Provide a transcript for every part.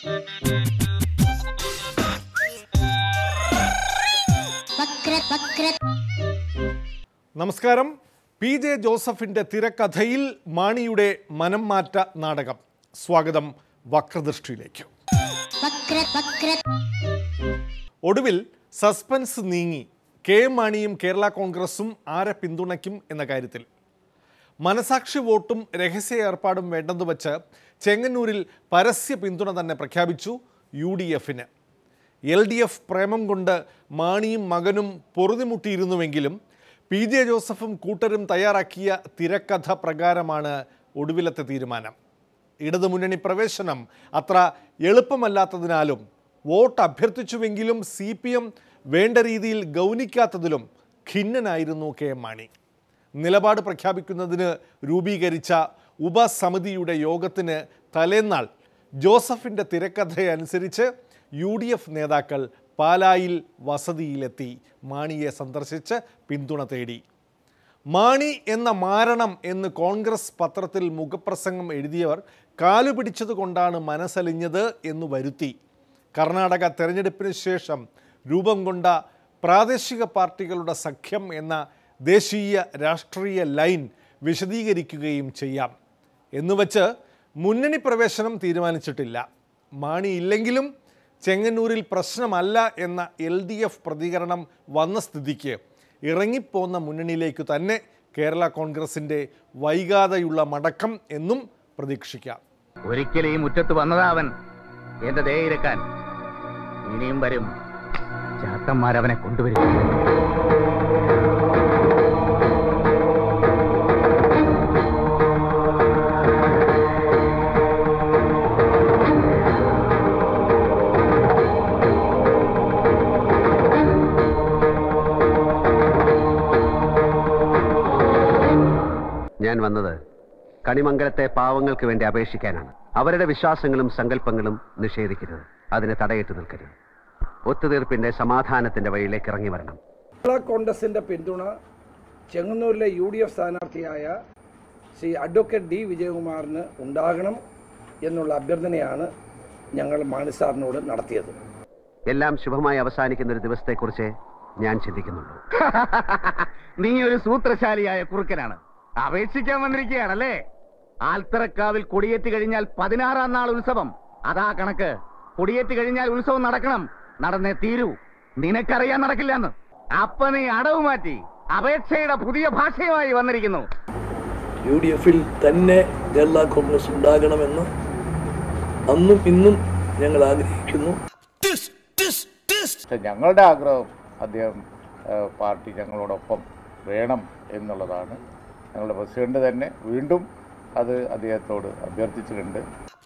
വക്ര വക്ര നമസ്കാരം P J ജോസഫിന്റെ തിരക്കഥയിൽ മാണിയുടെ മനം മാറ്റ നാടകം സ്വാഗതം വക്രദൃഷ്ടിയിലേക്ക് വക്ര വക്ര ഒടുവിൽ സസ്പെൻസ് നീങ്ങി കെ എം മാണിയും കേരള കോൺഗ്രസും ആരെ പിന്തുണയ്ക്കും എന്ന കാര്യത്തിൽ മനസാക്ഷി വോട്ടും രഹസ്യ ഏർപ്പാടും വേണ്ടെന്ന് വച്ച് ചെങ്ങന്നൂരിൽ പരസ്യ പിന്തുണ തന്നെ പ്രഖ്യാപിച്ചു യു ഡി എഫിന് എൽ ഡി എഫ് പ്രേമം കൊണ്ട് മാണിയും മകനും പൊറുതിമുട്ടിയിരുന്നുവെങ്കിലും പി ജെ ജോസഫും കൂട്ടരും തയ്യാറാക്കിയ തിരക്കഥ പ്രകാരമാണ് ഒടുവിലത്തെ തീരുമാനം ഇടതുമുന്നണി പ്രവേശനം അത്ര എളുപ്പമല്ലാത്തതിനാലും വോട്ട് അഭ്യർത്ഥിച്ചുവെങ്കിലും സി പി എം വേണ്ട രീതിയിൽ ഗൗനിക്കാത്തതിലും ഖിന്നനായിരുന്നു കെ എം മാണി നിലപാട് പ്രഖ്യാപിക്കുന്നതിന് രൂപീകരിച്ച ഉപസമിതിയുടെ യോഗത്തിന് തലേന്നാൾ ജോസഫിൻ്റെ തിരക്കഥയനുസരിച്ച് യു ഡി എഫ് നേതാക്കൾ പാലായിൽ വസതിയിലെത്തി മാണിയെ സന്ദർശിച്ച് പിന്തുണ തേടി മാണി എന്ന മാരണം എന്ന് കോൺഗ്രസ് പത്രത്തിൽ മുഖപ്രസംഗം എഴുതിയവർ കാലുപിടിച്ചത് കൊണ്ടാണ് മനസ്സലിഞ്ഞത് എന്ന് വരുത്തി കർണാടക തെരഞ്ഞെടുപ്പിന് ശേഷം രൂപം കൊണ്ട പ്രാദേശിക പാർട്ടികളുടെ സഖ്യം എന്ന ദേശീയ രാഷ്ട്രീയ ലൈൻ വിശദീകരിക്കുകയും ചെയ്യാം എന്നുവച്ച് മുന്നണി പ്രവേശനം തീരുമാനിച്ചിട്ടില്ല മാണി ഇല്ലെങ്കിലും ചെങ്ങന്നൂരിൽ പ്രശ്നമല്ല എന്ന എൽ ഡി എഫ് പ്രതികരണം വന്ന സ്ഥിതിക്ക് ഇറങ്ങിപ്പോന്ന മുന്നണിയിലേക്ക് തന്നെ കേരള കോൺഗ്രസിൻ്റെ വൈകാതെയുള്ള മടക്കം എന്നും പ്രതീക്ഷിക്കാം ഒരിക്കലും ഈ മുറ്റത്ത് വന്നതാ അവൻ എന്റെ ദേയിരക്കാൻ ഇനിയും വരും ചാത്തന്മാരവനെ കൊണ്ടുവരും ഞാൻ വന്നത് കണിമംഗലത്തെ പാവങ്ങൾക്ക് വേണ്ടി അപേക്ഷിക്കാനാണ് അവരുടെ വിശ്വാസങ്ങളും സങ്കല്പങ്ങളും നിഷേധിക്കരുത് അതിന് തടയിട്ട് നിൽക്കരുത് ഒത്തുതീർപ്പിന്റെ സമാധാനത്തിന്റെ വഴിയിലേക്ക് ഇറങ്ങി വരണം കേരള കോൺഗ്രസിന്റെ പിന്തുണ ചെങ്ങന്നൂരിലെ യു ഡി എഫ് സ്ഥാനാർത്ഥിയായ ശ്രീ അഡ്വക്കേറ്റ് ഡി വിജയകുമാറിന് ഉണ്ടാകണം എന്നുള്ള അഭ്യർത്ഥനയാണ് ഞങ്ങൾ മാണിസാറിനോട് നടത്തിയത് എല്ലാം ശുഭമായി അവസാനിക്കുന്ന ഒരു ദിവസത്തെക്കുറിച്ച് ഞാൻ ചിന്തിക്കുന്നുള്ളൂ നീ ഒരു സൂത്രശാലിയായ കുറുക്കനാണ് അപേക്ഷിക്കാൻ വന്നിരിക്കുകയാണല്ലേ ആൽത്തറക്കാവിൽ കൊടിയേറ്റ് കഴിഞ്ഞാൽ പതിനാറാം നാൾ ഉത്സവം അതാ കണക്ക് കൊടിയേറ്റ് കഴിഞ്ഞാൽ ഉത്സവം നടക്കണം നടന്നേ തീരൂ നിനക്കറിയാൻ നടക്കില്ലെന്ന് അപ്പൊ നീ അടവ് മാറ്റി അപേക്ഷയുടെ പുതിയ ഭാഷയുമായി വന്നിരിക്കുന്നു യു ഡി എഫിൽ തന്നെ കേരള കോൺഗ്രസ് ഉണ്ടാകണമെന്ന് അന്നും ഇന്നും ഞങ്ങൾ ആഗ്രഹിക്കുന്നു പക്ഷെ ഞങ്ങളുടെ ആഗ്രഹം അദ്ദേഹം ഏഹ്, പാർട്ടി ഞങ്ങളോടൊപ്പം വേണം എന്നുള്ളതാണ് ഞങ്ങളുടെ പ്രസിഡന്റ് തന്നെ വീണ്ടും അത് അദ്ദേഹത്തോട് അഭ്യർത്ഥിച്ചിട്ടുണ്ട്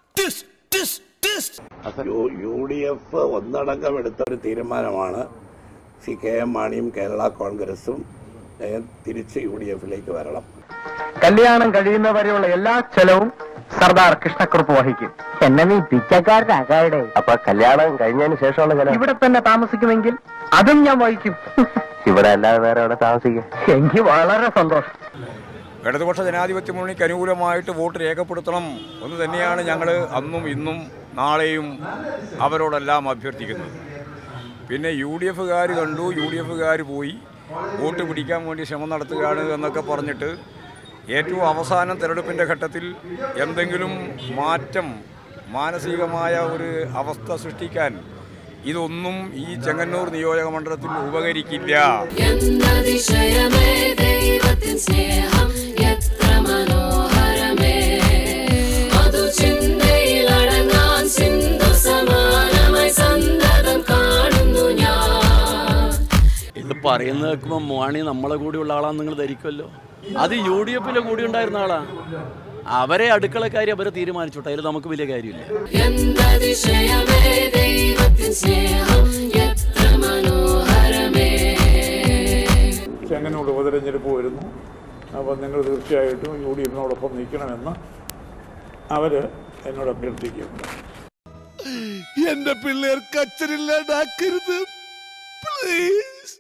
യു ഡി എഫ് ഒന്നടങ്കം എടുത്ത ഒരു തീരുമാനമാണ് സി കെ എം മാണിയും കേരള കോൺഗ്രസും ഏ, തിരിച്ച് യു ഡി എഫിലേക്ക് വരണം കല്യാണം കഴിയുന്നവരെയുള്ള എല്ലാ ചെലവും സർദാർ കൃഷ്ണക്കുറുപ്പ് വഹിക്കും എന്നെ നീ പിച്ചക്കാരനാകാടെ അപ്പൊ കല്യാണം കഴിഞ്ഞതിന് ശേഷമുള്ള ഇവിടെ തന്നെ താമസിക്കുമെങ്കിൽ അതും ഞാൻ വഹിക്കും ഇവിടെ അല്ലാതെ വേറെ എവിടെ താമസിക്കുക എനിക്ക് വളരെ സന്തോഷം ഇടതുപക്ഷ ജനാധിപത്യ മുന്നണിക്ക് അനുകൂലമായിട്ട് വോട്ട് രേഖപ്പെടുത്തണം എന്ന് തന്നെയാണ് ഞങ്ങൾ അന്നും ഇന്നും നാളെയും അവരോടെല്ലാം അഭ്യർത്ഥിക്കുന്നത് പിന്നെ യു ഡി എഫുകാർ കണ്ടു യു ഡി എഫുകാർ പോയി വോട്ട് പിടിക്കാൻ വേണ്ടി ശ്രമം നടത്തുകയാണ് എന്നൊക്കെ പറഞ്ഞിട്ട് ഏറ്റവും അവസാനം തെരഞ്ഞെടുപ്പിൻ്റെ ഘട്ടത്തിൽ എന്തെങ്കിലും മാറ്റം മാനസികമായ ഒരു അവസ്ഥ സൃഷ്ടിക്കാൻ ഇതൊന്നും ഈ ചെങ്ങന്നൂർ നിയോജക മണ്ഡലത്തിൽ ഉപകരിക്കില്ല എന്നതിശയമേ ദൈവത്തിൻ സ്നേഹം എത്ര മനോഹരമേ അതു ചിന്തയിലടങ്ങാൻ സിന്ധു സമാനമായി സന്തതം കാണുന്നു ഞാൻ ഇത് പറയുന്നത് കേൾക്കുമ്പോൾ മോണി നമ്മളെ കൂടിയുള്ള ആളാന്ന് നിങ്ങൾ ധരിക്കുമല്ലോ അത് യു ഡി എഫിലെ കൂടി ഉണ്ടായിരുന്ന ആളാ അവരെ അടുക്കളക്കാരി അവരെ തീരുമാനിച്ചോട്ടെ അതിൽ നമുക്ക് വലിയ കാര്യമില്ല എന്നതിശയമേ ദൈവത്തിൻ സ്നേഹം എത്ര മനോഹരമേ ചെങ്ങന്നൂർ ഉപതെരഞ്ഞെടുപ്പ് വരുന്നു അപ്പോൾ നിങ്ങൾ തീർച്ചയായിട്ടും യു ഡി എഫിനോടൊപ്പം നിൽക്കണമെന്ന് അവർ എന്നോട് അഭ്യർത്ഥിക്കുന്നുണ്ട് എന്റെ പിള്ളേർക്ക് അച്ഛനില്ലാണ്ടാക്കരുത് പ്ലീസ്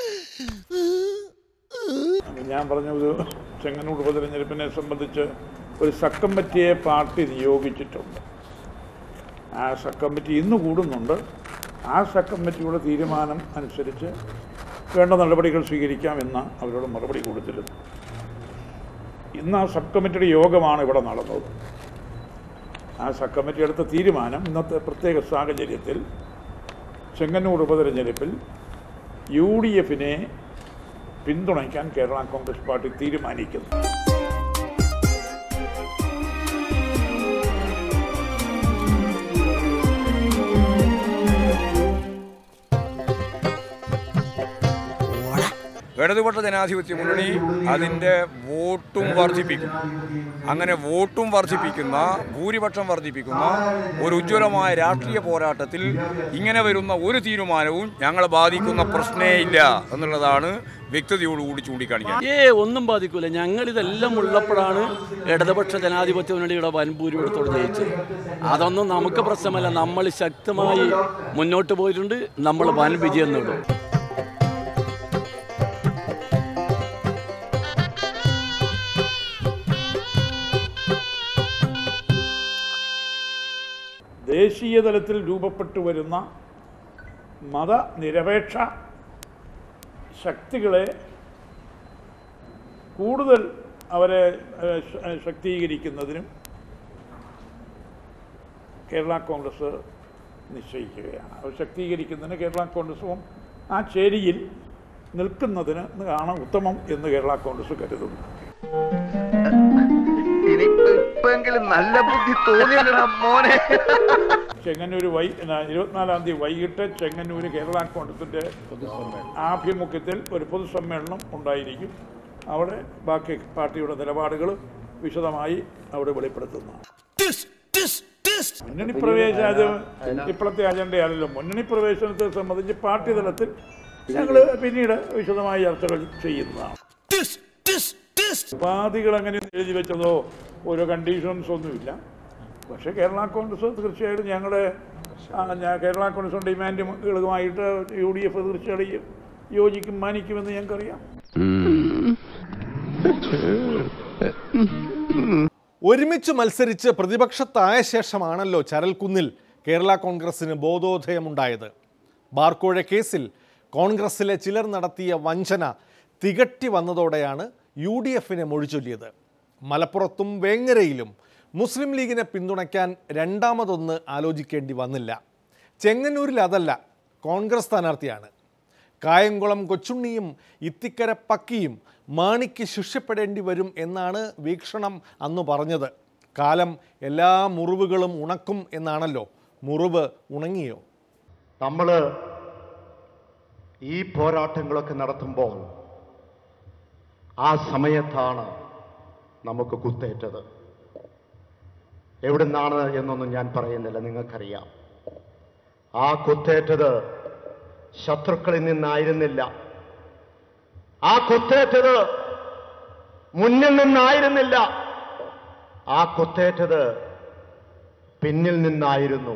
അപ്പോൾ ഞാൻ പറഞ്ഞത് ചെങ്ങന്നൂർ ഉപതെരഞ്ഞെടുപ്പിനെ സംബന്ധിച്ച് ഒരു സക്കമ്പറ്റിയെ പാർട്ടി നിയോഗിച്ചിട്ടുണ്ട് ആ സബ് കമ്മിറ്റി ഇന്ന് കൂടുന്നുണ്ട് ആ സബ് കമ്മിറ്റിയുടെ തീരുമാനം അനുസരിച്ച് വേണ്ട നടപടികൾ സ്വീകരിക്കാമെന്ന് അവരോട് മറുപടി കൊടുത്തിരുന്നു ഇന്ന് ആ സബ് കമ്മിറ്റിയുടെ യോഗമാണ് ഇവിടെ നടന്നത് ആ സബ് കമ്മിറ്റി എടുത്ത തീരുമാനം ഇന്നത്തെ പ്രത്യേക സാഹചര്യത്തിൽ ചെങ്ങന്നൂർ ഉപതെരഞ്ഞെടുപ്പിൽ യു ഡി എഫിനെ പിന്തുണയ്ക്കാൻ കേരള കോൺഗ്രസ് പാർട്ടി തീരുമാനിക്കുന്നു ഇടതുപക്ഷ ജനാധിപത്യ മുന്നണി അതിൻ്റെ വോട്ടും വർദ്ധിപ്പിക്കും അങ്ങനെ വോട്ടും വർദ്ധിപ്പിക്കുന്ന ഭൂരിപക്ഷം വർദ്ധിപ്പിക്കുന്ന ഒരു ഉജ്ജ്വലമായ രാഷ്ട്രീയ പോരാട്ടത്തിൽ ഇങ്ങനെ വരുന്ന ഒരു തീരുമാനവും ഞങ്ങളെ ബാധിക്കുന്ന പ്രശ്നേ ഇല്ല എന്നുള്ളതാണ് വ്യക്തതയോടുകൂടി ചൂണ്ടിക്കാണിക്കാൻ ഏ ഒന്നും ബാധിക്കൂല ഞങ്ങൾ ഇതെല്ലാം ഉള്ളപ്പോഴാണ് ഇടതുപക്ഷ ജനാധിപത്യ മുന്നണിയുടെ വൻഭൂരിപക്ഷത്തോട് ജയിച്ചത് അതൊന്നും നമുക്ക് പ്രശ്നമല്ല നമ്മൾ ശക്തമായി മുന്നോട്ട് പോയിട്ടുണ്ട് നമ്മൾ വൻ വിജയം നേടും ദേശീയ തലത്തിൽ രൂപപ്പെട്ടു വരുന്ന മതനിരപേക്ഷ ശക്തികളെ കൂടുതൽ അവരെ ഏഹ്, ശ- ഏഹ്, ശക്തീകരിക്കുന്നതിനും കേരള കോൺഗ്രസ് നിശ്ചയിക്കുകയാണ് അവർ ശക്തീകരിക്കുന്നതിന് കേരള കോൺഗ്രസും ആ ചേരിയിൽ നിൽക്കുന്നതിന് ആണ് ഉത്തമം എന്ന് കേരള കോൺഗ്രസ് കരുതുന്നു ഇനിയിപ്പെങ്കിലും നല്ല ബുദ്ധി തോന്നിയല്ലടാ മോനെ ചെങ്ങന്നൂർ വൈ എന്നാ, ഇരുപത്തിനാലാം തീയതി വൈകിട്ട് ചെങ്ങന്നൂർ കേരള കോൺഗ്രസിന്റെ ആഭിമുഖ്യത്തിൽ ഒരു പൊതുസമ്മേളനം ഉണ്ടായിരിക്കും അവിടെ ബാക്കി പാർട്ടിയുടെ നിലപാടുകൾ വിശദമായി അവിടെ വെളിപ്പെടുത്തുന്നതാണ് മുന്നണി പ്രവേശനം അത് ഇപ്പോഴത്തെ അജണ്ടയല്ലല്ലോ മുന്നണി പ്രവേശനത്തെ സംബന്ധിച്ച് പാർട്ടി തലത്തിൽ ഞങ്ങൾ പിന്നീട് വിശദമായി ചർച്ചകൾ ചെയ്യുന്നതാണ് ഉപാധികൾ അങ്ങനെ എഴുതി വെച്ചതോ ഓരോ കണ്ടീഷൻസ് ഒന്നുമില്ല പക്ഷേ കേരള കോൺഗ്രസ് തീർച്ചയായിട്ടും ഞങ്ങളുടെ ആ, ഞാൻ കേരള കോൺഗ്രസ് ഡിമാൻഡുകളുമായിട്ട് യു ഡി എഫ് തീർച്ചയായിട്ടും യോജിക്കും മാനിക്കുമെന്ന് ഞങ്ങൾക്കറിയാം ഒരുമിച്ച് മത്സരിച്ച് പ്രതിപക്ഷത്തായ ശേഷമാണല്ലോ ചരൽക്കുന്നിൽ കേരള കോൺഗ്രസിന് ബോധോദയമുണ്ടായത് ബാർക്കോഴ കേസിൽ കോൺഗ്രസിലെ ചിലർ നടത്തിയ വഞ്ചന തികട്ടി വന്നതോടെയാണ് യു ഡി എഫിനെ മൊഴിചൊല്ലിയത് മലപ്പുറത്തും വേങ്ങരയിലും മുസ്ലിം ലീഗിനെ പിന്തുണയ്ക്കാൻ രണ്ടാമതൊന്ന് ആലോചിക്കേണ്ടി വന്നില്ല ചെങ്ങന്നൂരിൽ അതല്ല കോൺഗ്രസ് സ്ഥാനാർത്ഥിയാണ് കായംകുളം കൊച്ചുണ്ണിയും ഇത്തിക്കര പക്കിയും മാണിക്ക് ശിക്ഷപ്പെടേണ്ടി വരും എന്നാണ് വീക്ഷണം അന്ന് പറഞ്ഞത് കാലം എല്ലാ മുറിവുകളും ഉണക്കും എന്നാണല്ലോ മുറിവ് ഉണങ്ങിയോ നമ്മൾ ഈ പോരാട്ടങ്ങളൊക്കെ നടത്തുമ്പോൾ ആ സമയത്താണ് നമുക്ക് കുത്തേറ്റത് എവിടുന്നാണ് എന്നൊന്നും ഞാൻ പറയുന്നില്ല നിങ്ങൾക്കറിയാം ആ കുത്തേറ്റത് ശത്രുക്കളിൽ നിന്നായിരുന്നില്ല ആ കുത്തേറ്റത് മുന്നിൽ നിന്നായിരുന്നില്ല ആ കുത്തേറ്റത് പിന്നിൽ നിന്നായിരുന്നു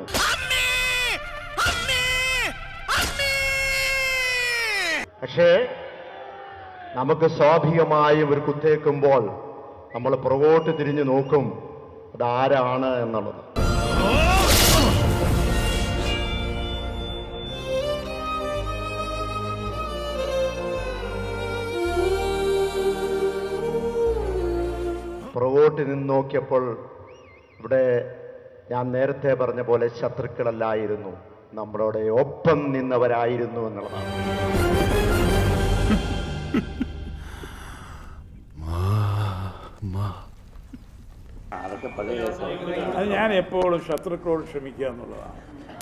പക്ഷേ നമുക്ക് സ്വാഭാവികമായും ഒരു കുത്തേക്കുമ്പോൾ നമ്മൾ പുറകോട്ട് തിരിഞ്ഞു നോക്കും അതാരാണ് എന്നുള്ളത് പുറകോട്ട് നിന്ന് നോക്കിയപ്പോൾ ഇവിടെ ഞാൻ നേരത്തെ പറഞ്ഞ പോലെ ശത്രുക്കളല്ലായിരുന്നു നമ്മളോട് ഒപ്പം നിന്നവരായിരുന്നു എന്നുള്ളതാണ് അതൊക്കെ പഴയ അത് ഞാൻ എപ്പോഴും ശത്രുക്കളോട് ക്ഷമിക്കുക എന്നുള്ളതാണ്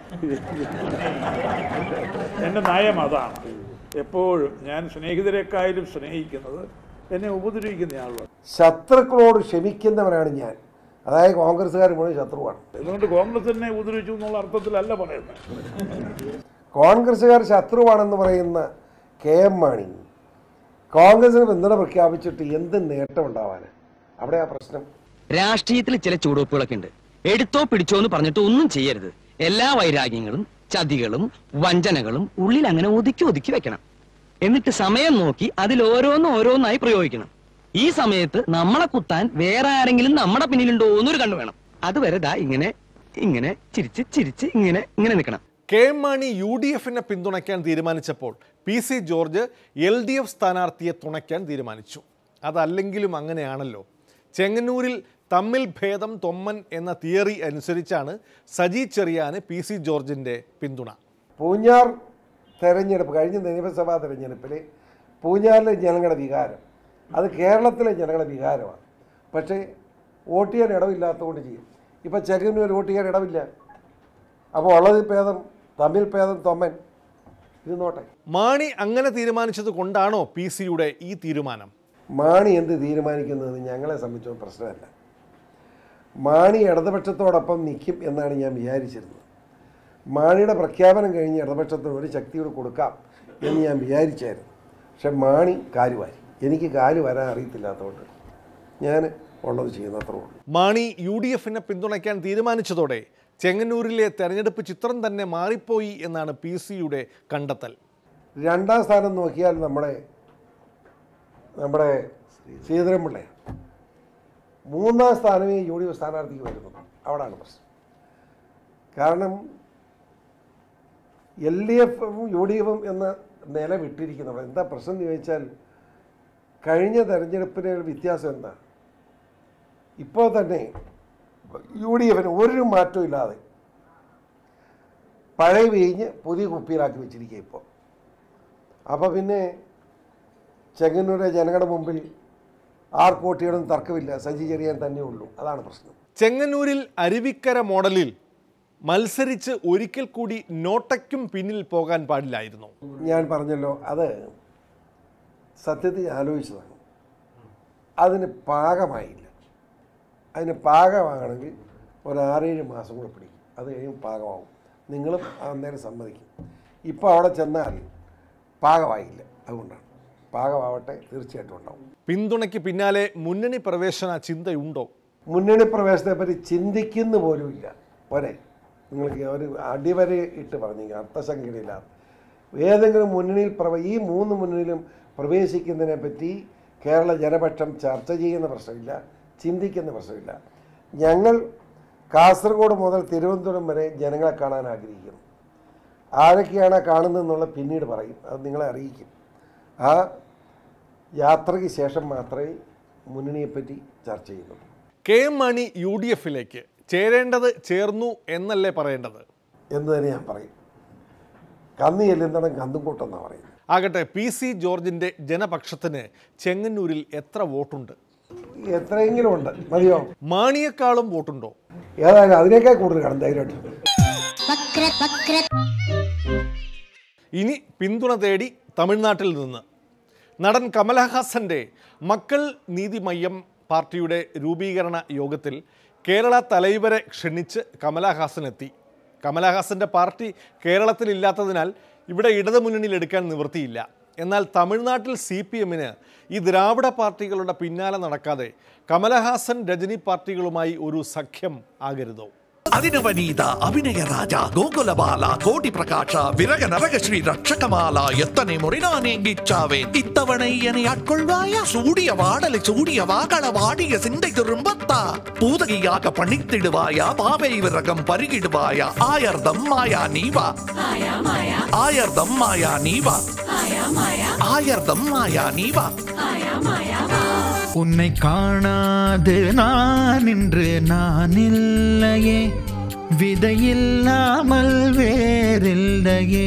എൻ്റെ നയം അതാണ് എപ്പോഴും ഞാൻ സ്നേഹിതരെക്കായാലും സ്നേഹിക്കുന്നത് എന്നെ ഉപദ്രവിക്കുന്ന ആളുകൾ ശത്രുക്കളോട് ക്ഷമിക്കുന്നവനാണ് ഞാൻ അതായത് കോൺഗ്രസ്സുകാർ മുഴുവൻ ശത്രുവാണ് അതുകൊണ്ട് കോൺഗ്രസ് എന്നെ ഉപദ്രവിച്ചു എന്നുള്ള അർത്ഥത്തിലല്ല പറയുന്നത് കോൺഗ്രസ്സുകാർ ശത്രുവാണെന്ന് പറയുന്ന കെ എം മാണി കോൺഗ്രസിന് പിന്തുണ പ്രഖ്യാപിച്ചിട്ട് എന്ത് നേട്ടം ഉണ്ടാവാൻ അവിടെ ആ പ്രശ്നം രാഷ്ട്രീയത്തിൽ ചില ചുവടുവെപ്പുകളൊക്കെ ഉണ്ട് എടുത്തോ പിടിച്ചോ എന്ന് പറഞ്ഞിട്ട് ഒന്നും ചെയ്യരുത് എല്ലാ വൈരാഗ്യങ്ങളും ചതികളും വഞ്ചനകളും ഉള്ളിൽ അങ്ങനെ ഒതുക്കി ഒതുക്കി വെക്കണം എന്നിട്ട് സമയം നോക്കി അതിൽ ഓരോന്നും ഓരോന്നായി പ്രയോഗിക്കണം ഈ സമയത്ത് നമ്മളെ കുത്താൻ വേറെ ആരെങ്കിലും നമ്മുടെ പിന്നിലുണ്ടോ എന്നൊരു കണ്ണു വേണം അതുവരെ ദാ ഇങ്ങനെ ഇങ്ങനെ ചിരിച്ച് ചിരിച്ച് ഇങ്ങനെ ഇങ്ങനെ നിൽക്കണം K M Mani U D എഫിനെ പിന്തുണയ്ക്കാൻ തീരുമാനിച്ചപ്പോൾ P C George L D F സ്ഥാനാർത്ഥിയെ തുണയ്ക്കാൻ തീരുമാനിച്ചു അതല്ലെങ്കിലും അങ്ങനെയാണല്ലോ ചെങ്ങന്നൂരിൽ തമ്മിൽ ഭേദം തൊമ്മൻ എന്ന തിയറി അനുസരിച്ചാണ് സജി ചെറിയാന് പി സി ജോർജിൻ്റെ പിന്തുണ പൂഞ്ഞാർ തെരഞ്ഞെടുപ്പ് കഴിഞ്ഞ നിയമസഭാ തെരഞ്ഞെടുപ്പിൽ പൂഞ്ഞാറിലെ ജനങ്ങളുടെ വികാരം അത് കേരളത്തിലെ ജനങ്ങളുടെ വികാരമാണ് പക്ഷേ വോട്ട് ചെയ്യാൻ ഇടമില്ലാത്തതുകൊണ്ട് ചെയ്യും ഇപ്പം ചെങ്ങന്നൂർ വോട്ട് ചെയ്യാൻ ഇടമില്ല അപ്പോൾ ഉള്ളത് ഭേദം തമ്മിൽ ഭേദം തൊമ്മൻ ഇത് നോട്ടെ മാണി അങ്ങനെ തീരുമാനിച്ചത് കൊണ്ടാണോ പി സിയുടെ ഈ തീരുമാനം മാണി എന്ത് തീരുമാനിക്കുന്നത് ഞങ്ങളെ സംബന്ധിച്ചോ പ്രശ്നമല്ല മാണി ഇടതുപക്ഷത്തോടൊപ്പം നിൽക്കും എന്നാണ് ഞാൻ വിചാരിച്ചിരുന്നത് മാണിയുടെ പ്രഖ്യാപനം കഴിഞ്ഞ് ഇടതുപക്ഷത്തിന് ഒരു ശക്തിയോട് കൊടുക്കാം എന്ന് ഞാൻ വിചാരിച്ചായിരുന്നു പക്ഷെ മാണി കാലുവാരി എനിക്ക് കാല് വരാൻ അറിയത്തില്ലാത്തതുകൊണ്ട് ഞാൻ ഉള്ളത് ചെയ്യുന്ന അത്രേ ഉള്ളൂ മാണി യു ഡി എഫിനെ പിന്തുണയ്ക്കാൻ തീരുമാനിച്ചതോടെ ചെങ്ങന്നൂരിലെ തെരഞ്ഞെടുപ്പ് ചിത്രം തന്നെ മാറിപ്പോയി എന്നാണ് പി സിയുടെ കണ്ടെത്തൽ രണ്ടാം സ്ഥാനം നോക്കിയാൽ നമ്മുടെ നമ്മുടെ ശ്രീധരൻപിള്ളയാണ് മൂന്നാം സ്ഥാനമേ യു ഡി എഫ് സ്ഥാനാർത്ഥിക്ക് വരുന്നുള്ളൂ അവിടാണ് പ്രശ്നം കാരണം എൽ ഡി എഫും യു ഡി എഫും എന്ന നില വിട്ടിരിക്കുന്നത് എന്താ പ്രശ്നം എന്ന് ചോദിച്ചാൽ കഴിഞ്ഞ തെരഞ്ഞെടുപ്പിന് വ്യത്യാസം എന്താ ഇപ്പോൾ തന്നെ യു ഡി എഫിന് ഒരു മാറ്റവും ഇല്ലാതെ പഴയ വീഞ്ഞ് പുതിയ കുപ്പിയിലാക്കി വെച്ചിരിക്കുക ഇപ്പോൾ അപ്പോൾ പിന്നെ ചെങ്ങന്നൂരെ ജനങ്ങളുടെ മുമ്പിൽ ആർക്കോട്ടിയോടും തർക്കമില്ല സജി ചെറിയാൻ തന്നെ ഉള്ളൂ അതാണ് പ്രശ്നം ചെങ്ങന്നൂരിൽ അരുവിക്കര മോഡലിൽ മത്സരിച്ച് ഒരിക്കൽ കൂടി നോട്ടയ്ക്കും പിന്നിൽ പോകാൻ പാടില്ലായിരുന്നു ഞാൻ പറഞ്ഞല്ലോ അത് സത്യത്തിൽ ആലോചിച്ചതാണ് അതിന് പാകമായില്ല അതിന് പാകമാകണമെങ്കിൽ ഒരു ആറേഴ് മാസം കൂടെ പിടിക്കും അത് കഴിയും പാകമാവും നിങ്ങളും അന്നേരം സമ്മതിക്കും ഇപ്പോൾ അവിടെ ചെന്നാൽ പാകമായില്ല അതുകൊണ്ടാണ് പാകമാവട്ടെ തീർച്ചയായിട്ടും ഉണ്ടാവും പിന്തുണയ്ക്ക് പിന്നാലെ മുന്നണി പ്രവേശന ചിന്തയുണ്ടോ മുന്നണി പ്രവേശനത്തെപ്പറ്റി ചിന്തിക്കുന്ന പോലുമില്ല പോരെ നിങ്ങൾക്ക് ഒരു അടിവരെ ഇട്ട് പറഞ്ഞു അർത്ഥസംഖ്യയില്ലാതെ ഏതെങ്കിലും മുന്നണിയിൽ പ്രവ ഈ മൂന്ന് മുന്നണിയിലും പ്രവേശിക്കുന്നതിനെ പറ്റി കേരള ജനപക്ഷം ചർച്ച ചെയ്യുന്ന പ്രശ്നമില്ല ചിന്തിക്കുന്ന പ്രശ്നമില്ല ഞങ്ങൾ കാസർഗോഡ് മുതൽ തിരുവനന്തപുരം വരെ ജനങ്ങളെ കാണാൻ ആഗ്രഹിക്കുന്നു ആരൊക്കെയാണ് കാണുന്നതെന്നുള്ള പിന്നീട് പറയും അത് നിങ്ങളെ അറിയിക്കും ആ യാത്രയ്ക്ക് ശേഷം മാത്രമേ മുന്നണിയെപ്പറ്റി ചർച്ച ചെയ്യുന്നുള്ളൂ K M Mani U D എഫിലേക്ക് ചേരേണ്ടത് ചേർന്നു എന്നല്ലേ പറയേണ്ടത് എന്ന് തന്നെ ഞാൻ പറയും കന്ന് ചെല്ലുന്നിടം കന്നും കൂട്ടെന്നാണ് പറയുന്നത് ആകട്ടെ പി സി ജോർജിന്റെ ജനപക്ഷത്തിന് ചെങ്ങന്നൂരിൽ എത്ര വോട്ടുണ്ട് എത്രയെങ്കിലും ഉണ്ട് മതിയോ മാണിയെക്കാളും വോട്ടുണ്ടോ ഏതായാലും അതിനേക്കാൾ കൂടുതൽ കാണും ധൈര്യമായിട്ട് വക്ര വക്ര ഇനി പിന്തുണ തേടി തമിഴ്നാട്ടിൽ നിന്ന് നടൻ കമലഹാസന്റെ മക്കൾ നീതിമയ്യം പാർട്ടിയുടെ രൂപീകരണ യോഗത്തിൽ കേരള തലൈവരെ ക്ഷണിച്ച് കമലഹാസൻ എത്തി കമലഹാസന്റെ പാർട്ടി കേരളത്തിലില്ലാത്തതിനാൽ ഇവിടെ ഇടതുമുന്നണിയിൽ എടുക്കാൻ നിവൃത്തിയില്ല എന്നാൽ തമിഴ്നാട്ടിൽ സി പി എമ്മിന് ഈ ദ്രാവിഡ പാർട്ടികളുടെ പിന്നാലെ നടക്കാതെ കമലഹാസൻ രജനി പാർട്ടികളുമായി ഒരു സഖ്യം ആകരുതോ അതിനവനീത അഭിനയ രാജ ഗോകുലബാല കോടി പ്രകാശ വിരക നരക ശ്രീ ரட்சகமால எத்தனை முறை நான் ஏங்கிச்சாவேன் இத்தவணை என்னை ஆட்கொள்வாயா சூடிய வாடலை சூடிய வாகள வாடிய சிந்தை திரும்பத்தா பூதகியாக பணித்திடுவாயா பாவை விரகம் பருகிடுவாயா ஆயர்தம் மாயா நீவா ஆயர்தம் மாயா நீவா ஆயர்தம் மாயா நீவா உன்னை காணாது நான் இன்று நான் இல்லையே വിതയില്ലാമൽ വേറില്ലയേ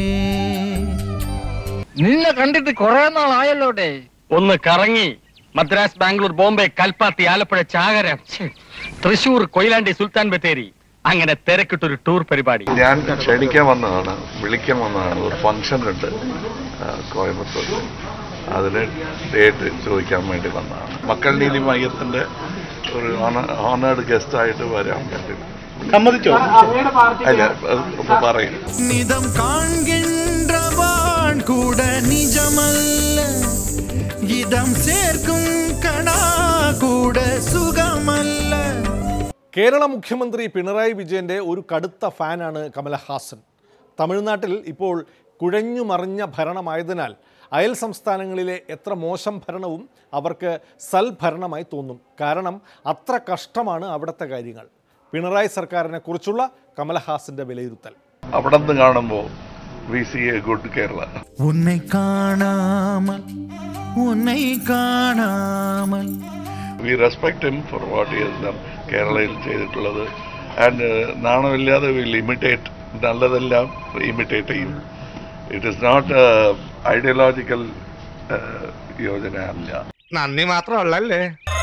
നിന്നെ കണ്ടിട്ട് കുറെ നാളായല്ലോ ഡേ ഒന്ന് കറങ്ങി മദ്രാസ് ബാംഗ്ലൂർ ബോംബെ കൽപ്പാത്തി ആലപ്പുഴ ചാകര ഛെ, തൃശൂർ കൊയിലാണ്ടി സുൽത്താൻ ബത്തേരി അങ്ങനെ തിരക്കിട്ടൊരു ടൂർ പരിപാടി ഞാൻ ക്ഷണിക്കാൻ വന്നതാണ് വിളിക്കാൻ വന്നതാണ് ഒരു ഫംഗ്ഷൻ ഉണ്ട് ആ, കോയമ്പത്തൂർ അതിന് ഡേറ്റ് ചോദിക്കാൻ വേണ്ടി വന്നതാണ് മക്കൾ നീതി മയ്യത്തിന്റെ ഒരു ഓണേഡ് ഗസ്റ്റ് ആയിട്ട് വരാൻ വേണ്ടി സമ്മതിച്ചോ അല്ല അത് ഇപ്പൊ പറയും നിതം കാൺகின்றவான் கூட நிஜமல்ல இதம் சேர்க்கும் கணா கூட സുഖമല്ല കേരള മുഖ്യമന്ത്രി പിണറായി വിജയന്റെ ഒരു കടുത്ത ഫാനാണ് കമലഹാസൻ തമിഴ്നാട്ടിൽ ഇപ്പോൾ കുഴഞ്ഞു മറിഞ്ഞ ഭരണമായതിനാൽ അയൽ സംസ്ഥാനങ്ങളിലെ എത്ര മോശം ഭരണവും അവർക്ക് സൽഭരണമായി തോന്നും കാരണം അത്ര കഷ്ടമാണ് അവിടുത്തെ കാര്യങ്ങൾ പിണറായി സർക്കാരിനെ കുറിച്ചുള്ള കമലഹാസന്റെ വിലയിരുത്തൽ അവിടെ നിന്ന് കാണുമ്പോൾ we see a good Kerala உன்னை காணாமல் உன்னை காணாமல் we respect him for what he has done കേരളയിൽ ചെയ്തിട്ടുള്ളത് ആൻഡ് നാണമില്ലാതെ വിൽ ഇമിറ്റേറ്റ് നല്ലതെല്ലാം ഇമിറ്റേറ്റ് ചെയ്യും ഇറ്റ് ഇസ് നോട്ട് ഐഡിയോളജിക്കൽ യോജന അല്ല നന്ദി മാത്രമല്ലേ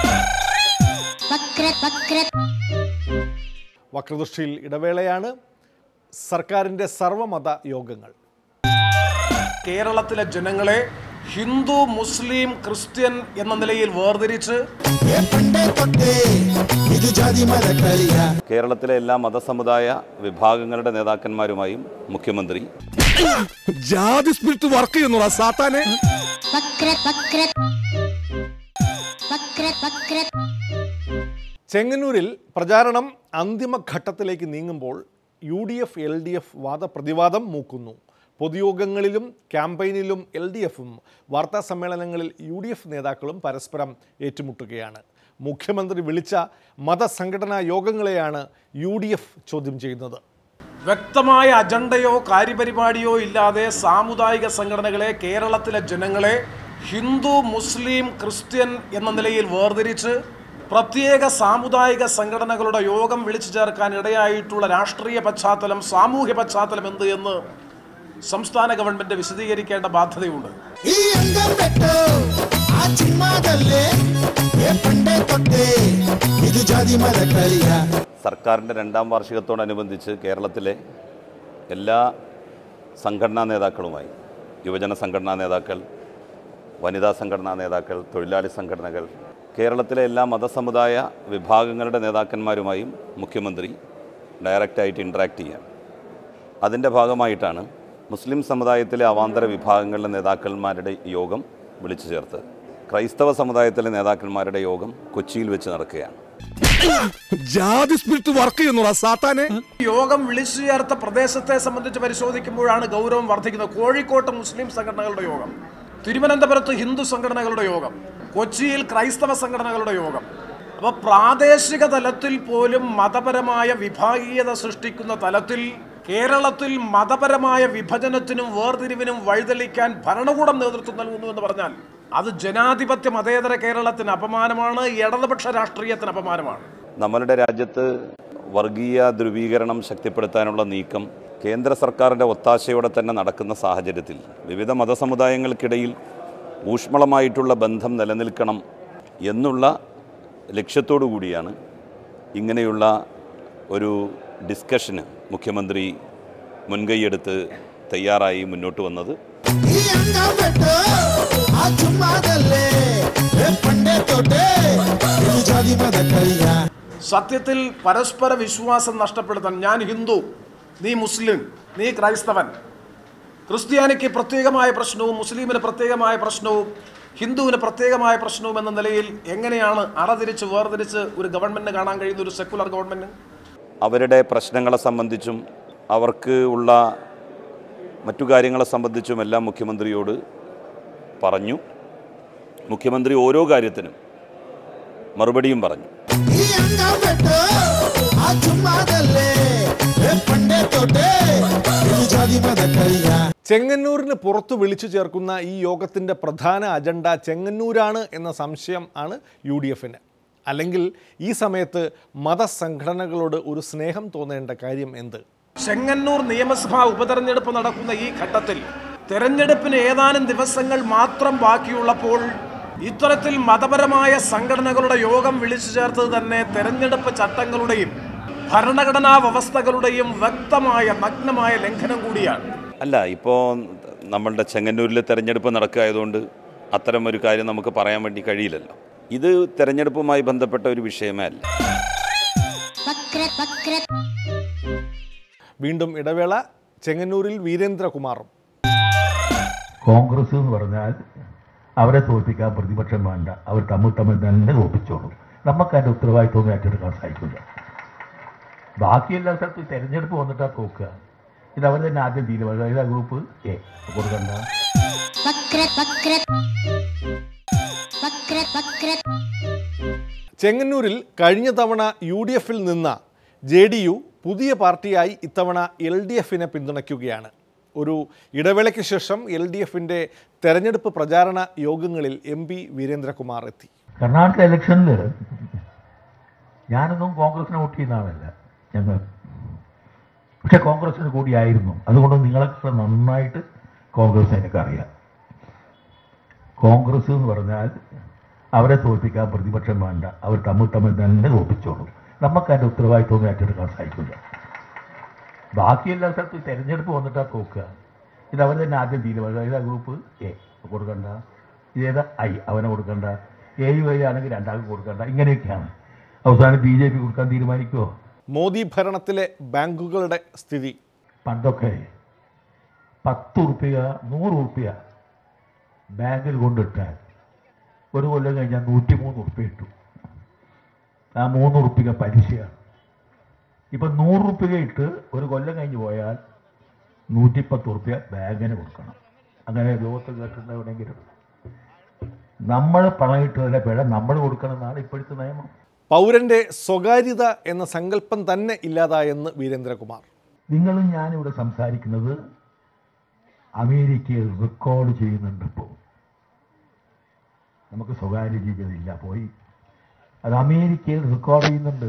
വക്രദൃഷ്ടിയിൽ ഇടവേളയാണ് സർക്കാരിൻ്റെ സർവമത യോഗങ്ങൾ കേരളത്തിലെ ജനങ്ങളെ ഹിന്ദു മുസ്ലിം ക്രിസ്ത്യൻ എന്ന നിലയിൽ വേർതിരിച്ച് കേരളത്തിലെ എല്ലാ മതസമുദായ വിഭാഗങ്ങളുടെ നേതാക്കന്മാരുമായും മുഖ്യമന്ത്രി ജാതി സ്പിരിറ്റ് വർക്ക് ചെയ്യുന്നു സാത്താനെ ചെങ്ങന്നൂരിൽ പ്രചാരണം അന്തിമഘട്ടത്തിലേക്ക് നീങ്ങുമ്പോൾ U D F L D F വാദപ്രതിവാദം മൂക്കുന്നു പൊതുയോഗങ്ങളിലും ക്യാമ്പയിനിലും എൽ ഡി എഫും വാർത്താ സമ്മേളനങ്ങളിൽ യു ഡി എഫ് നേതാക്കളും പരസ്പരം ഏറ്റുമുട്ടുകയാണ് മുഖ്യമന്ത്രി വിളിച്ച മതസംഘടനാ യോഗങ്ങളെയാണ് യു ഡി എഫ് ചോദ്യം ചെയ്യുന്നത് വ്യക്തമായ അജണ്ടയോ കാര്യപരിപാടിയോ ഇല്ലാതെ സാമുദായിക സംഘടനകളെ കേരളത്തിലെ ജനങ്ങളെ ഹിന്ദു മുസ്ലിം ക്രിസ്ത്യൻ എന്ന നിലയിൽ വേർതിരിച്ച് പ്രത്യേക സാമുദായിക സംഘടനകളുടെ യോഗം വിളിച്ചു ചേർക്കാൻ ഇടയായിട്ടുള്ള രാഷ്ട്രീയ പശ്ചാത്തലം സാമൂഹ്യ പശ്ചാത്തലം എന്ത് എന്ന് സംസ്ഥാന ഗവൺമെന്റ് വിശദീകരിക്കേണ്ട ബാധ്യതയുണ്ട് ಈ ಅಂಗಂ ಬೆಟ್ಟು ಆ ಚಿಮ್ಮದಲ್ಲೇ ಪಂಡೆ ಕೊಟ್ಟೆ ಇದು ಜಾತಿ ಮದ ಕಲಿಯ സർക്കാരിൻ്റെ രണ്ടാം വാർഷികത്തോടനുബന്ധിച്ച് കേരളത്തിലെ എല്ലാ സംഘടനാ നേതാക്കളുമായി യുവജന സംഘടനാ നേതാക്കൾ വനിതാ സംഘടനാ നേതാക്കൾ തൊഴിലാളി സംഘടനകൾ കേരളത്തിലെ എല്ലാ മതസമുദായ വിഭാഗങ്ങളുടെ നേതാക്കന്മാരുമായും മുഖ്യമന്ത്രി ഡയറക്റ്റായിട്ട് ഇൻട്രാക്ട് ചെയ്യാം അതിൻ്റെ ഭാഗമായിട്ടാണ് മുസ്ലിം സമുദായത്തിലെ അവാന്തര വിഭാഗങ്ങളിലെ നേതാക്കന്മാരുടെ യോഗം വിളിച്ചു ചേർത്ത് ക്രൈസ്തവ സമുദായത്തിലെ നേതാക്കന്മാരുടെ യോഗം കൊച്ചിയിൽ വെച്ച് നടക്കുകയാണ് ജാതി സ്പിരിറ്റ് വർക്ക് ചെയ്യുന്നു സാത്താനെ യോഗം വിളിച്ചു ചേർത്ത പ്രദേശത്തെ സംബന്ധിച്ച് പരിശോധിക്കുമ്പോഴാണ് ഗൗരവം വർദ്ധിക്കുന്നത് കോഴിക്കോട്ട് മുസ്ലിം സംഘടനകളുടെ യോഗം തിരുവനന്തപുരത്ത് ഹിന്ദു സംഘടനകളുടെ യോഗം കൊച്ചിയിൽ ക്രൈസ്തവ സംഘടനകളുടെ യോഗം അപ്പോൾ പ്രാദേശിക തലത്തിൽ പോലും മതപരമായ വിഭാഗീയത സൃഷ്ടിക്കുന്ന തലത്തിൽ കേരളത്തിൽ മതപരമായ വിഭജനത്തിനും വേർതിരിവിനും വഴിതെളിക്കാൻ ഭരണകൂടം നേതൃത്വം നൽകുന്നു എന്ന് പറഞ്ഞാൽ അത് ജനാധിപത്യ മതേതര കേരളത്തിന് അപമാനമാണ് ഇടതുപക്ഷ രാഷ്ട്രീയത്തിന് അപമാനമാണ് നമ്മളുടെ രാജ്യത്ത് വർഗീയ ധ്രുവീകരണം ശക്തിപ്പെടുത്താനുള്ള നീക്കം കേന്ദ്ര സർക്കാരിൻ്റെ ഒത്താശയോടെ തന്നെ നടക്കുന്ന സാഹചര്യത്തിൽ വിവിധ മതസമുദായങ്ങൾക്കിടയിൽ ഊഷ്മളമായിട്ടുള്ള ബന്ധം നിലനിൽക്കണം എന്നുള്ള ലക്ഷ്യത്തോടു കൂടിയാണ് ഇങ്ങനെയുള്ള ഒരു ഡിസ്കഷന് മുഖ്യമന്ത്രി മുൻകൈയെടുത്ത് തയ്യാറായി മുന്നോട്ട് വന്നത് ಈ ಅಂಗಂ ಬೆಟ್ಟು ಆ ಚಿಮ್ಮದಲ್ಲೇ ಪಂಡೆ ಕೊಟ್ಟೆ ಇದು ಜಾತಿ ಮದ ಕಲಿಯ സത്യത്തിൽ പരസ്പര വിശ്വാസം നഷ്ടപ്പെടുത്താൻ ഞാൻ ഹിന്ദു നീ മുസ്ലിം നീ ക്രൈസ്തവൻ ക്രിസ്ത്യാനിക്ക് പ്രത്യേകമായ പ്രശ്നവും മുസ്ലിമിന് പ്രത്യേകമായ പ്രശ്നവും ഹിന്ദുവിന് പ്രത്യേകമായ പ്രശ്നവും എന്ന നിലയിൽ എങ്ങനെയാണ് അറതിരിച്ച് വേർതിരിച്ച് ഒരു ഗവൺമെന്റിന് കാണാൻ കഴിയുന്ന ഒരു സെക്കുലർ ഗവൺമെന്റ് അവരുടെ പ്രശ്നങ്ങളെ സംബന്ധിച്ചും അവർക്ക് ഉള്ള മറ്റു കാര്യങ്ങളെ സംബന്ധിച്ചും എല്ലാം മുഖ്യമന്ത്രിയോട് പറഞ്ഞു മുഖ്യമന്ത്രി ഓരോ കാര്യത്തിനും മറുപടിയും പറഞ്ഞു ಈ ಅಂಗಂ ಬೆಟ್ಟು ಆ ಚಿಮ್ಮದಲ್ಲೇ ಪಂಡೆ ಕೊಟ್ಟೆ ಇದು ಜಾತಿ ಮದ ಕಲಿಯ ചെങ്ങന്നൂരിന് പുറത്തു വിളിച്ചു ചേർക്കുന്ന ഈ യോഗത്തിൻ്റെ പ്രധാന അജണ്ട ചെങ്ങന്നൂരാണ് എന്ന സംശയം ആണ് യു ഡി എഫിന് അല്ലെങ്കിൽ ഈ സമയത്ത് മതസംഘടനകളോട് ഒരു സ്നേഹം തോന്നേണ്ട കാര്യം എന്ത് ചെങ്ങന്നൂർ നിയമസഭാ ഉപതെരഞ്ഞെടുപ്പ് നടക്കുന്ന ഈ ഘട്ടത്തിൽ തെരഞ്ഞെടുപ്പിന് ഏതാനും ദിവസങ്ങൾ മാത്രം ബാക്കിയുള്ളപ്പോൾ ഇത്തരത്തിൽ മതപരമായ സംഘടനകളുടെ യോഗം വിളിച്ചു ചേർത്തത് തന്നെ തെരഞ്ഞെടുപ്പ് ചട്ടങ്ങളുടെയും ഭരണഘടനാ വ്യവസ്ഥകളുടെയും വ്യക്തമായ നഗ്നമായ ലംഘനം കൂടിയാണ് അല്ല ഇപ്പോൾ നമ്മളുടെ ചെങ്ങന്നൂരിൽ തെരഞ്ഞെടുപ്പ് നടക്കുകയായതുകൊണ്ട് അത്തരം ഒരു കാര്യം നമുക്ക് പറയാൻ വേണ്ടി കഴിയില്ലല്ലോ ഇത് തെരഞ്ഞെടുപ്പുമായി ബന്ധപ്പെട്ട ഒരു വിഷയമേ അല്ല വീണ്ടും ഇടവേള ചെങ്ങന്നൂരിൽ വീരേന്ദ്രകുമാറും കോൺഗ്രസ് എന്ന് പറഞ്ഞാൽ അവരെ തോൽപ്പിക്കാൻ പ്രതിപക്ഷം വേണ്ട അവർ തമ്മിൽ തമ്മിൽ തന്നെ തോൽപ്പിച്ചോളും നമുക്ക് അതിൻ്റെ ഉത്തരവാദിത്വം ഏറ്റെടുക്കാൻ സാധിക്കില്ല ബാക്കിയെല്ലാ സ്ഥലത്തും തെരഞ്ഞെടുപ്പ് വന്നിട്ടാ തോക്കുക ഇത് അവർ തന്നെ ആദ്യം തീരുമാനം ഏതാ ഗ്രൂപ്പ് എ കൊടുക്കണ്ട ചെങ്ങന്നൂരിൽ കഴിഞ്ഞ തവണ യു ഡി എഫിൽ നിന്ന ജെ ഡി യു പുതിയ പാർട്ടിയായി ഇത്തവണ എൽ ഡി എഫിനെ പിന്തുണയ്ക്കുകയാണ് ഒരു ഇടവേളയ്ക്ക് ശേഷം എൽ ഡി എഫിൻ്റെ തെരഞ്ഞെടുപ്പ് പ്രചാരണ യോഗങ്ങളിൽ എം പി വീരേന്ദ്രകുമാർ എത്തി കർണാടക ഇലക്ഷനിൽ ഞാനൊന്നും കോൺഗ്രസിനെ വോട്ട് ചെയ്യുന്ന ആളല്ല ഞങ്ങൾ പക്ഷെ കോൺഗ്രസിന് കൂടിയായിരുന്നു അതുകൊണ്ട് നിങ്ങളൊക്കെ നന്നായിട്ട് കോൺഗ്രസ് എനിക്കറിയാം കോൺഗ്രസ് എന്ന് പറഞ്ഞാൽ അവരെ തോൽപ്പിക്കാൻ പ്രതിപക്ഷം വേണ്ട അവർ തമ്മിൽ തമ്മിൽ തന്നെ തോൽപ്പിച്ചോളും നമുക്ക് അതിൻ്റെ ഉത്തരവാദിത്വമൊന്നും ഏറ്റെടുക്കാൻ സാധിക്കില്ല ബാക്കി എല്ലാ സ്ഥലത്തും തെരഞ്ഞെടുപ്പ് വന്നിട്ടാ തോക്കുക ഇത് അവർ തന്നെ ആദ്യം തീരുമാനിക്കും ഏതാ ഗ്രൂപ്പ് എ കൊടുക്കണ്ട ഇതേതാ ഐ അവനെ കൊടുക്കണ്ട എ യു ഐ ആണെങ്കിൽ രണ്ടാൾക്ക് കൊടുക്കണ്ട ഇങ്ങനെയൊക്കെയാണ് അവസാനം ബി ജെ പി കൊടുക്കാൻ തീരുമാനിക്കുമോ മോദി ഭരണത്തിലെ ബാങ്കുകളുടെ സ്ഥിതി പണ്ടൊക്കെ പത്ത് ഉറുപ്പ്യ നൂറ് ഉറുപ്പ്യ ബാങ്കിൽ കൊണ്ടിട്ടാൽ ഒരു കൊല്ലം കഴിഞ്ഞാൽ നൂറ്റി മൂന്ന് ഉറുപ്പ്യ കിട്ടും ആ മൂന്ന് ഉറുപ്പ്യ പലിശയാണ് ഇപ്പം നൂറ് ഉറുപ്പ്യ ഇട്ട് ഒരു കൊല്ലം കഴിഞ്ഞ് പോയാൽ നൂറ്റിപ്പത്ത് ഉറുപ്പ്യ ബാങ്കിന് കൊടുക്കണം അങ്ങനെ ലോകത്ത് കേട്ടിട്ടുണ്ട് എവിടെയെങ്കിലും നമ്മൾ പണം ഇട്ടതിലെ പിഴ നമ്മൾ കൊടുക്കണം എന്നാണ് ഇപ്പോഴത്തെ നിയമം പൗരന്റെ സ്വകാര്യത എന്ന സങ്കല്പം തന്നെ ഇല്ലാതായെന്ന് വീരേന്ദ്രകുമാർ നിങ്ങളും ഞാനിവിടെ സംസാരിക്കുന്നത് അമേരിക്കയിൽ റെക്കോർഡ് ചെയ്യുന്നുണ്ട് ഇപ്പോൾ നമുക്ക് സ്വകാര്യ ജീവിതമില്ല പോയി അത് അമേരിക്കയിൽ റെക്കോർഡ് ചെയ്യുന്നുണ്ട്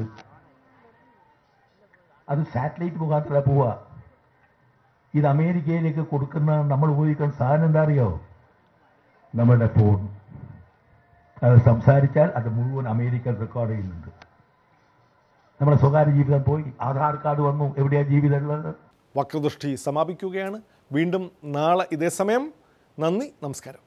അത് സാറ്റലൈറ്റ് മുഖാന്തര പോവുക ഇത് അമേരിക്കയിലേക്ക് കൊടുക്കുന്ന നമ്മൾ ഉപയോഗിക്കുന്ന സാധനം എന്താ അറിയോ നമ്മുടെ ഫോൺ അത് സംസാരിച്ചാൽ അത് മുഴുവൻ അമേരിക്കയിൽ റെക്കോർഡ് ചെയ്യുന്നുണ്ട് നമ്മുടെ സ്വകാര്യ ജീവിതം പോയി ആധാർ കാർഡ് വന്നു എവിടെയാണ് ജീവിതം ഉള്ളത് വക്രദൃഷ്ടി സമാപിക്കുകയാണ് വീണ്ടും നാളെ ഇതേ സമയം നന്ദി നമസ്കാരം